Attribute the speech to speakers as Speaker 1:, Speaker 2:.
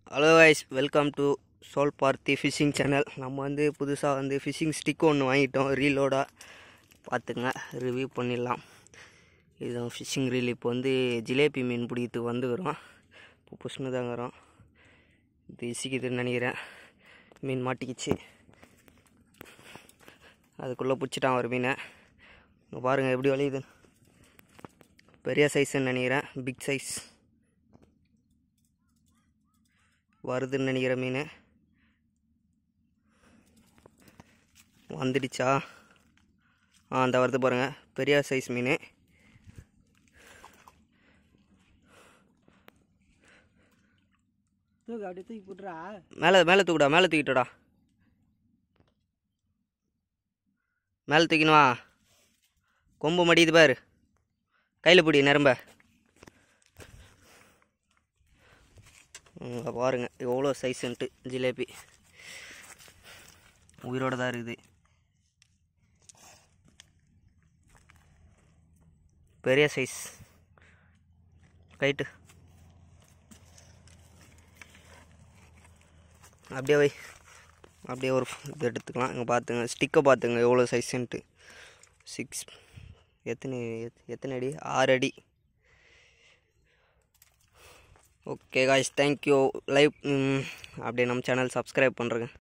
Speaker 1: hello guys welcome to சோல் Parthi fishing channel நம்ம வந்து புதுசாக வந்து ஃபிஷிங் ஸ்டிக் ஒன்று வாங்கிட்டோம் ரீலோடாக பார்த்துங்க ரிவ்யூ பண்ணிடலாம் இதுதான் ஃபிஷிங் ரீல் இப்போ வந்து ஜிலேபி மீன் பிடிக்கிறதுக்கு வந்துக்கிறோம் இப்போ புஷ்ணு தாங்கிறோம் இது இசிக்குதுன்னு நினைக்கிறேன் மீன் மாட்டிக்கிச்சு அதுக்குள்ளே பிடிச்சிட்டான் ஒரு மீனை இங்க பாருங்கள் எப்படி வலியுது பெரிய சைஸ்ன்னு நினைக்கிறேன் பிக் சைஸ் வருதுன்னு நினைக்கிற மீன் வந்துடுச்சா ஆ அந்த வருது பாருங்கள் பெரிய சைஸ் மீன்
Speaker 2: தூக்கு அப்படியே தூக்கி போட்டுறா
Speaker 1: மேலே மேலே தூக்குடா மேலே தூக்கிட்டடா மேலே தூக்கினுவா கொம்பு மடியுது பாரு கையில் பிடி நிரம்ப இங்கே பாருங்க எவ்வளோ சைஸுன்ட்டு ஜிலேபி உயிரோட தான் இருக்குது பெரிய சைஸ் ரைட்டு அப்படியே வை அப்படியே ஒரு இது எடுத்துக்கலாம் இங்கே பார்த்துங்க ஸ்டிக்கை பார்த்துங்க எவ்வளோ சைஸுன்ட்டு சிக்ஸ் எத்தனை எத்- எத்தனை அடி ஆறு அடி ஓகே காய்ஸ் தேங்க்யூ லைவ் அப்படியே நம்ம சேனல் சப்ஸ்கிரைப் பண்ணுறேங்க